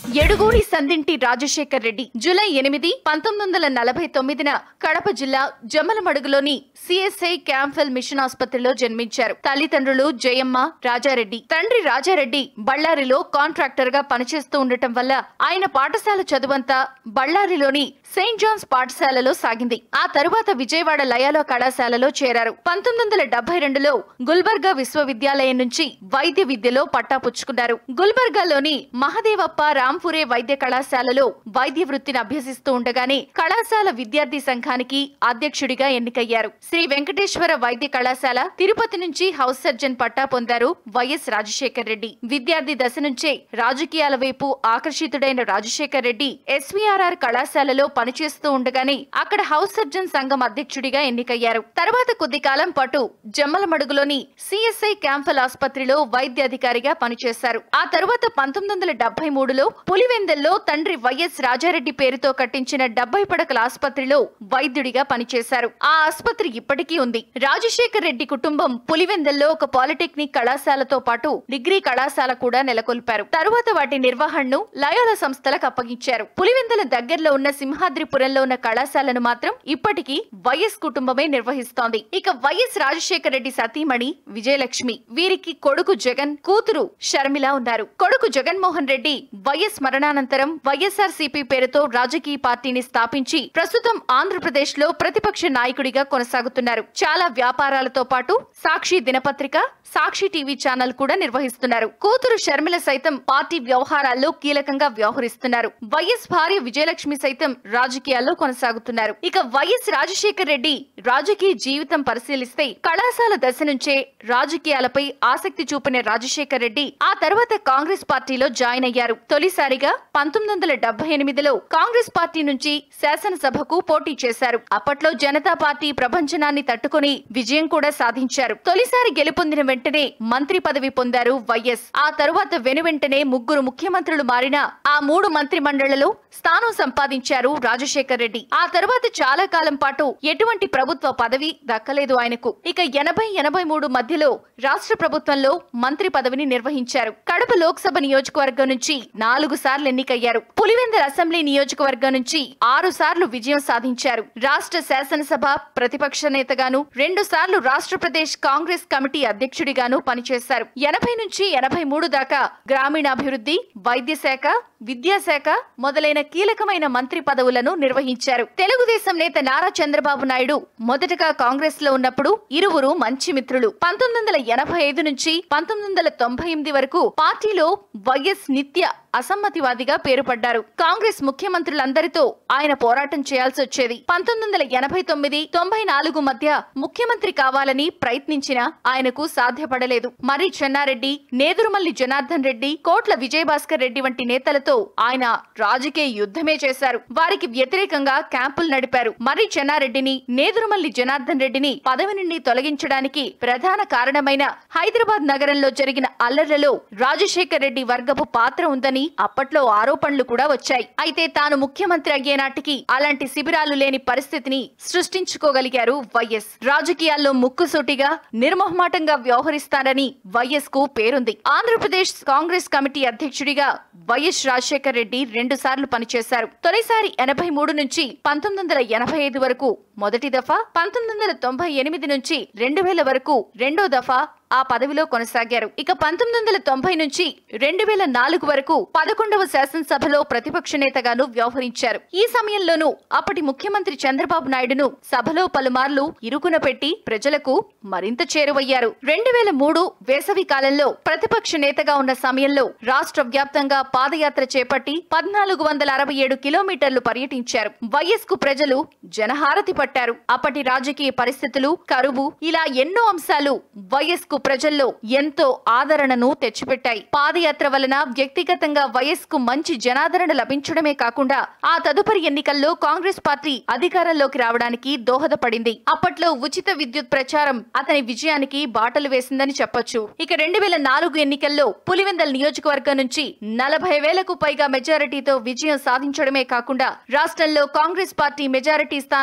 ఎడుగూడి Sandinti Rajasekhar Reddy July ఎనిమిది పంతొమ్మిది వందల నలభై తొమ్మిదిన కడప జిల్లా జమ్మలమడుగులోని సిఎస్ఐ క్యాంఫెల్ మిషన్ ఆసుపత్రిలో జన్మించారు తల్లిదండ్రులు జయమ్మ రాజారెడ్డి తండ్రి రాజారెడ్డి బళ్ళారిలో కాంట్రాక్టర్ గా పనిచేస్తూ ఉండటం వల్ల ఆయన పాఠశాల చదువంతా బళ్ళారిలోని సెయింట్ జాన్స్ పాఠశాలలో సాగింది ఆ తరువాత విజయవాడ లయాలో కళాశాలలో చేరారు పంతొమ్మిది వందల డెబ్బై రెండులో గుల్బర్గా విశ్వవిద్యాలయం నుంచి వైద్య విద్యలో పట్టా పుచ్చుకున్నారు గుల్బర్గాలోని మహదేవప్ప రాంపురే వైద్య కళాశాలలో వైద్య వృత్తిని అభ్యసిస్తూ ఉండగానే కళాశాల విద్యార్థి సంఘానికి అధ్యక్షుడిగా ఎన్నికయ్యారు శ్రీ వెంకటేశ్వర వైద్య కళాశాల తిరుపతి నుంచి హౌస్ సర్జన్ పట్టా పొందారు వైఎస్ రాజశేఖర్ రెడ్డి విద్యార్థి దశ నుంచే రాజకీయాల వైపు ఆకర్షితుడైన రాజశేఖర్ రెడ్డి ఎస్వీఆర్ఆర్ కళాశాలలో పనిచేస్తూ ఉండగానే అక్కడ హౌస్ సర్జన్ సంఘం అధ్యక్షుడిగా ఎన్నికయ్యారు తర్వాత కొద్ది కాలం పాటు జమ్మలమడుగులోని సిఎస్ఐ క్యాంపల్ ఆసుపత్రిలో వైద్య అధికారిగా పనిచేశారు ఆ తరువాత పంతొమ్మిది వందల డెబ్బై మూడులో పులివెందల్లో తండ్రి వైఎస్ రాజారెడ్డి పేరుతో కట్టించిన డెబ్బై పడకల ఆసుపత్రిలో వైద్యుడిగా పనిచేశారు ఆ ఆసుపత్రి ఇప్పటికీ ఉంది రాజశేఖర్ రెడ్డి కుటుంబం పులివెందల్లో ఒక పాలిటెక్నిక్ కళాశాలతో పాటు డిగ్రీ కళాశాల కూడా నెలకొల్పారు తరువాత వాటి నిర్వహణను లయోలా సంస్థలకు అప్పగించారు పులివెందల దగ్గరలో ఉన్న సింహాద్రిపురంలో ఉన్న కళాశాలను మాత్రం ఇప్పటికీ వైఎస్ కుటుంబమే నిర్వహిస్తోంది ఇక వైఎస్ రాజశేఖర రెడ్డి సతీమణి విజయలక్ష్మి వీరికి కొడుకు జగన్ కూతురు షర్మిల ఉన్నారు కొడుకు జగన్మోహన్ రెడ్డి వైఎస్ మరణానంతరం వైఎస్ఆర్ సిపి పేరుతో రాజకీయ పార్టీని స్థాపించి ప్రస్తుతం ఆంధ్రప్రదేశ్ లో ప్రతిపక్ష నాయకుడిగా కొనసాగుతున్నారు చాలా వ్యాపారాలతో పాటు సాక్షి దినపత్రిక సాక్షి టీవీ ఛానల్ కూడా నిర్వహిస్తున్నారు కూతురు షర్మిల సైతం పార్టీ వ్యవహారాల్లో కీలకంగా వ్యవహరిస్తున్నారు వైఎస్ భార్య విజయలక్ష్మి సైతం రాజకీయాల్లో కొనసాగుతున్నారు ఇక వైఎస్ రాజశేఖర్ రెడ్డి రాజకీయ జీవితం పరిశీలిస్తే కళాశాల దశ నుంచే రాజకీయాలపై ఆసక్తి చూపిన రాజశేఖర్ రెడ్డి ఆ తర్వాత కాంగ్రెస్ పార్టీలో జాయిన్ అయ్యారు తొలిసారిగా పంతొమ్మిది వందల డెబ్బై ఎనిమిదిలో కాంగ్రెస్ పార్టీ నుంచి శాసనసభకు పోటీ చేశారు అప్పట్లో జనతా పార్టీ ప్రభంజనాన్ని తట్టుకుని విజయం కూడా సాధించారు తొలిసారి గెలుపొందిన వెంటనే మంత్రి పదవి పొందారు వైఎస్ ఆ తరువాత వెనువెంటనే ముగ్గురు ముఖ్యమంత్రులు మారిన ఆ మూడు మంత్రి మండళ్లలో స్థానం సంపాదించారు రాజశేఖర్ రెడ్డి ఆ తరువాత చాలా కాలం పాటు ఎటువంటి ప్రభుత్వ పదవి దక్కలేదు ఆయనకు ఇక ఎనభై ఎనభై మూడు మధ్యలో రాష్ట్ర ప్రభుత్వంలో మంత్రి పదవిని నిర్వహించారు కడప లోక్సభ నియోజకవర్గం నుంచి నాలుగు సార్లు ఎన్నికయ్యారు పులివెందల అసెంబ్లీ నియోజకవర్గం నుంచి ఆరు సార్లు విజయం సాధించారు రాష్ట్ర శాసనసభ ప్రతిపక్ష నేతగాను రెండు సార్లు రాష్ట్ర ప్రదేశ్ కాంగ్రెస్ కమిటీ అధ్యక్షుడిగాను పనిచేశారు ఎనభై నుంచి ఎనభై మూడు దాకా గ్రామీణాభివృద్ధి వైద్య శాఖ విద్యాశాఖ మొదలైన కీలకమైన మంత్రి పదవులను నిర్వహించారు తెలుగుదేశం నేత నారా చంద్రబాబు నాయుడు మొదటగా కాంగ్రెస్ లో ఉన్నప్పుడు ఇరువురు మంచి మిత్రులు పంతొమ్మిది వందల ఎనభై ఐదు నుంచి పంతొమ్మిది వందల తొంభై ఎనిమిది వరకు పార్టీలో వైఎస్ నిత్య అసమ్మతివాదిగా పేరుపడ్డారు కాంగ్రెస్ ముఖ్యమంత్రులందరితో ఆయన పోరాటం చేయాల్సి వచ్చేది పంతొమ్మిది వందల ఎనభై తొమ్మిది తొంభై నాలుగు మధ్య ముఖ్యమంత్రి కావాలని ప్రయత్నించినా ఆయనకు సాధ్యపడలేదు మరి చెన్నారెడ్డి నేదురుమల్లి జనార్దన్ రెడ్డి కోట్ల విజయభాస్కర్ రెడ్డి వంటి నేతలతో ఆయన రాజకీయ యుద్ధమే చేశారు వారికి వ్యతిరేకంగా క్యాంపులు నడిపారు మరి చెన్నారెడ్డిని నేదురుమల్లి జనార్దన్ రెడ్డిని పదవి నుండి తొలగించడానికి ప్రధాన కారణమైన హైదరాబాద్ నగరంలో జరిగిన అల్లర్లలో రాజశేఖర్ రెడ్డి వర్గపు పాత్ర ఉందని అప్పట్లో ఆరోపణలు కూడా వచ్చాయి అయితే తాను ముఖ్యమంత్రి అయ్యే నాటికి అలాంటి శిబిరాలు లేని పరిస్థితిని సృష్టించుకోగలిగారు వైఎస్ రాజకీయాల్లో ముక్కుసూటిగా నిర్మోహమాటంగా వ్యవహరిస్తారని వైఎస్ కు పేరుంది ఆంధ్రప్రదేశ్ కాంగ్రెస్ కమిటీ అధ్యక్షుడిగా వైఎస్ రాజశేఖర్ రెడ్డి రెండు సార్లు పనిచేశారు తొలిసారి ఎనభై మూడు నుంచి పంతొమ్మిది వందల ఎనభై ఐదు వరకు మొదటి దఫా పంతొమ్మిది వందల తొంభై ఎనిమిది నుంచి రెండు వేల వరకు రెండో దఫా ఆ పదవిలో కొనసాగారు ఇక పంతొమ్మిది వందల తొంభై నుంచి రెండు వేల నాలుగు వరకు పదకొండవ శాసనసభలో ప్రతిపక్ష నేతగాను వ్యవహరించారు ఈ సమయంలోనూ అప్పటి ముఖ్యమంత్రి చంద్రబాబు నాయుడును సభలో పలుమార్లు ఇరుకున పెట్టి ప్రజలకు మరింత చేరువయ్యారు రెండు వేల మూడు వేసవి కాలంలో ప్రతిపక్ష నేతగా ఉన్న సమయంలో రాష్ట్ర వ్యాప్తంగా పాదయాత్ర చేపట్టి పద్నాలుగు వందల అరవై ఏడు కిలోమీటర్లు పర్యటించారు వైఎస్ కు ప్రజలు జనహారతి పట్టారు అప్పటి రాజకీయ పరిస్థితులు కరువు ఇలా ఎన్నో అంశాలు వైఎస్ కు ప్రజల్లో ఎంతో ఆదరణను తెచ్చిపెట్టాయి పాదయాత్ర వలన వ్యక్తిగతంగా వైఎస్ కు మంచి జనాదరణ లభించడమే కాకుండా ఆ తదుపరి ఎన్నికల్లో కాంగ్రెస్ పార్టీ అధికారంలోకి రావడానికి దోహదపడింది అప్పట్లో ఉచిత విద్యుత్ ప్రచారం అతని విజయానికి బాటలు వేసిందని చెప్పొచ్చు ఇక రెండు వేల నాలుగు ఎన్నికల్లో పులివెందల్ నియోజకవర్గం నుంచి నలభై వేలకు పైగా మెజారిటీతో విజయం సాధించడమే కాకుండా రాష్ట్రంలో కాంగ్రెస్ పార్టీ మెజారిటీ స్థానాలు పొందడం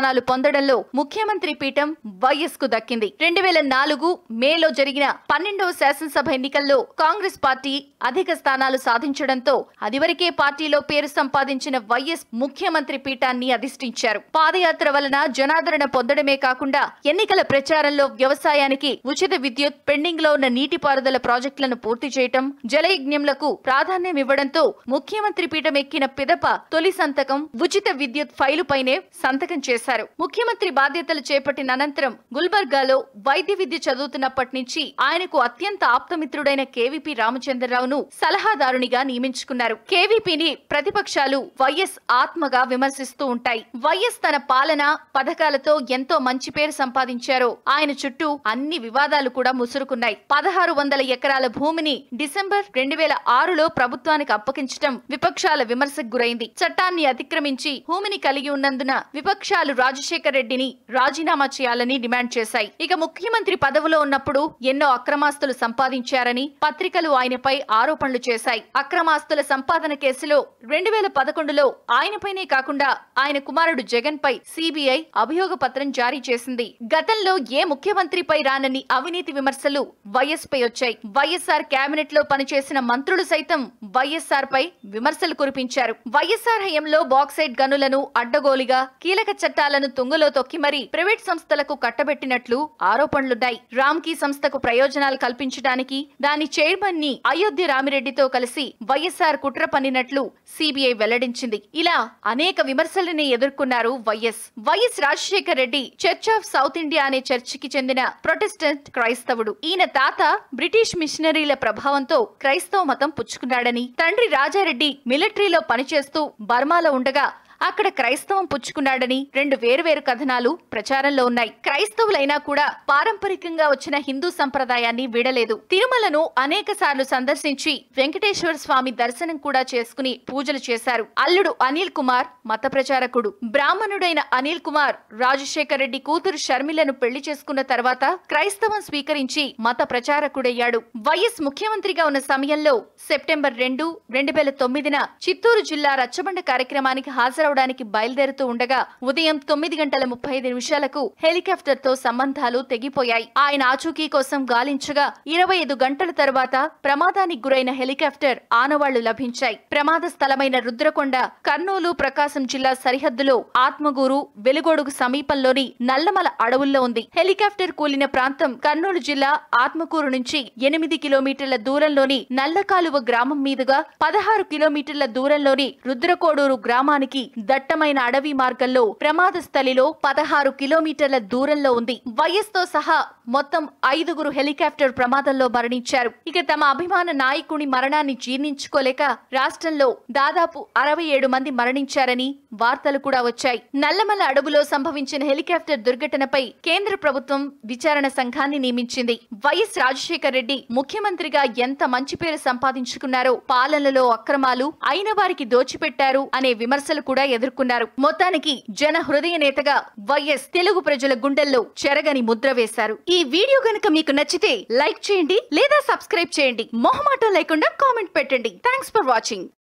పొందడంలో ముఖ్యమంత్రి పీఠం వైఎస్ కు దక్కింది రెండు వేల నాలుగు మేలో జరిగిన పన్నెండవ శాసనసభ ఎన్నికల్లో కాంగ్రెస్ పార్టీ అధిక స్థానాలు సాధించడంతో అదివరకే పార్టీలో పేరు సంపాదించిన వైఎస్ ముఖ్యమంత్రి పీఠాన్ని అధిష్ఠించారు పాదయాత్ర వలన జనాదరణ పొందడమే కాకుండా ఎన్నికల ప్రచారంలో వ్యవసాయానికి ఉచిత విద్యుత్ పెండింగ్ లో ఉన్న నీటిపారుదల ప్రాజెక్టులను పూర్తి చేయటం జలయజ్ఞంలకు ప్రాధాన్యం ఇవ్వడంతో ముఖ్యమంత్రి పీఠం ఎక్కిన పిదప తొలి సంతకం ఉచిత విద్యుత్ ఫైలు పైనే సంతకం చేశారు ముఖ్యమంత్రి బాధ్యతలు చేపట్టిన అనంతరం గుల్బర్గాలో వైద్య విద్య చదువుతున్నప్పటి నుంచి ఆయనకు అత్యంత ఆప్తమిత్రుడైన కేవీపీ రామచంద్రరావును సలహాదారునిగా నియమించుకున్నారు కేవీపీని ప్రతిపక్షాలు వైఎస్ ఆత్మగా విమర్శిస్తూ ఉంటాయి వైఎస్ తన పాలన పథకాలతో ఎంతో మంచి పేరు సంపాదించారో ఆయన చుట్టూ అన్ని వివాదాలు కూడా ముసురుకున్నాయి పదహారు వందల ఎకరాల భూమిని డిసెంబర్ రెండు వేల ఆరులో ప్రభుత్వానికి అప్పగించడం విపక్షాల విమర్శకు గురైంది చట్టాన్ని అతిక్రమించి భూమిని కలిగి ఉన్నందున విపక్షాలు రాజశేఖర్ రెడ్డిని రాజీనామా చేయాలని డిమాండ్ చేశాయి ఇక ముఖ్యమంత్రి పదవిలో ఉన్నప్పుడు ఎన్నో అక్రమాస్తులు సంపాదించారని పత్రికలు ఆయనపై ఆరోపణలు చేశాయి అక్రమాస్తుల సంపాదన కేసులో రెండు వేల పదకొండులో ఆయనపైనే కాకుండా ఆయన కుమారుడు జగన్ పై సిబిఐ అభియోగ పత్రం జారీ చేసింది గతంలో ఏ ముఖ్యమంత్రిపై రానని అవినీతి విమర్శలు వైఎస్ పై వచ్చాయి వైఎస్ఆర్ కేబినెట్ లో పనిచేసిన మంత్రులు సైతం వైఎస్ఆర్ పై విమర్శలు కురిపించారు వైఎస్ఆర్ హయంలో బాక్సైట్ గనులను అడ్డగోలుగా కీలక చట్టాలను తుంగలో తొక్కి మరీ ప్రైవేట్ సంస్థలకు కట్టబెట్టినట్లు ఆరోపణలున్నాయి రామ్కీ సంస్థకు ప్రయోజనాలు కల్పించడానికి దాని చైర్మన్ ని అయోధ్య రామిరెడ్డితో కలిసి వైఎస్ఆర్ కుట్ర పన్నినట్లు సిబిఐ వెల్లడించింది ఇలా అనేక విమర్శలని ఎదుర్కొన్నారు YS YS Rajasekhar Reddy church of South India అనే చర్చికి చెందిన ప్రొటెస్టెంట్ క్రైస్తవుడు ఈయన తాత బ్రిటిష్ మిషనరీల ప్రభావంతో క్రైస్తవ మతం పుచ్చుకున్నాడని తండ్రి రాజారెడ్డి మిలిటరీలో పనిచేస్తూ బర్మాలో ఉండగా అక్కడ క్రైస్తవం పుచ్చుకున్నాడని రెండు వేరువేరు కథనాలు ప్రచారంలో ఉన్నాయి క్రైస్తవులైనా కూడా పారంపరికంగా వచ్చిన హిందూ సంప్రదాయాన్ని వీడలేదు తిరుమలను అనేక సార్లు సందర్శించి వెంకటేశ్వర స్వామి దర్శనం కూడా చేసుకుని పూజలు చేశారు అల్లుడు అనిల్ కుమార్ మత ప్రచారకుడు బ్రాహ్మణుడైన అనిల్ కుమార్ రాజశేఖర్ రెడ్డి కూతురు షర్మిలను పెళ్లి చేసుకున్న తర్వాత క్రైస్తవం స్వీకరించి మత ప్రచారకుడయ్యాడు వైఎస్ ముఖ్యమంత్రిగా ఉన్న సమయంలో సెప్టెంబర్ రెండు రెండు వేల తొమ్మిదిన చిత్తూరు జిల్లా రచ్చబండ కార్యక్రమానికి హాజరవడానికి బయలుదేరుతూ ఉండగా ఉదయం తొమ్మిది గంటల ముప్పై ఐదు నిమిషాలకు హెలికాప్టర్ తో సంబంధాలు తెగిపోయాయి ఆయన ఆచూకీ కోసం గాలించగా ఇరవై ఐదు గంటల తర్వాత ప్రమాదానికి గురైన హెలికాప్టర్ ఆనవాళ్లు లభించాయి ప్రమాద స్థలమైన రుద్రకొండ కర్నూలు ప్రకాశం జిల్లా సరిహద్దులో ఆత్మగూరు వెలుగొడుగు సమీపంలోని నల్లమల అడవుల్లో ఉంది హెలికాప్టర్ కూలిన ప్రాంతం కర్నూలు జిల్లా ఆత్మకూరు నుంచి ఎనిమిది కిలోమీటర్ల దూరంలోని నల్లకాలువ గ్రామం మీదుగా పదహారు కిలోమీటర్ల దూరంలోని రుద్రకోడూరు గ్రామానికి దట్టమైన అడవి మార్గంలో ప్రమాద స్థలిలో పదహారు కిలోమీటర్ల దూరంలో ఉంది వైఎస్ తో సహా మొత్తం ఐదుగురు హెలికాప్టర్ ప్రమాదంలో మరణించారు ఇక తమ అభిమాన నాయకుని మరణాన్ని జీర్ణించుకోలేక రాష్ట్రంలో దాదాపు అరవై ఏడు మంది మరణించారని వార్తలు కూడా వచ్చాయి నల్లమల అడవులో సంభవించిన హెలికాప్టర్ దుర్ఘటనపై కేంద్ర ప్రభుత్వం విచారణ సంఘాన్ని నియమించింది వైఎస్ రాజశేఖర్ రెడ్డి ముఖ్యమంత్రిగా ఎంత మంచి పేరు సంపాదించుకున్నారో పాలనలో అక్రమాలు అయిన వారికి దోచిపెట్టారు అనే విమర్శలు కూడా ఎదుర్కొన్నారు మొత్తానికి జన హృదయ నేతగా వైఎస్ తెలుగు ప్రజల గుండెల్లో చెరగని ముద్ర వేశారు ఈ వీడియో గనుక మీకు నచ్చితే లైక్ చేయండి లేదా సబ్స్క్రైబ్ చేయండి మొహమాటం లేకుండా కామెంట్ పెట్టండి థ్యాంక్స్ ఫర్ వాచింగ్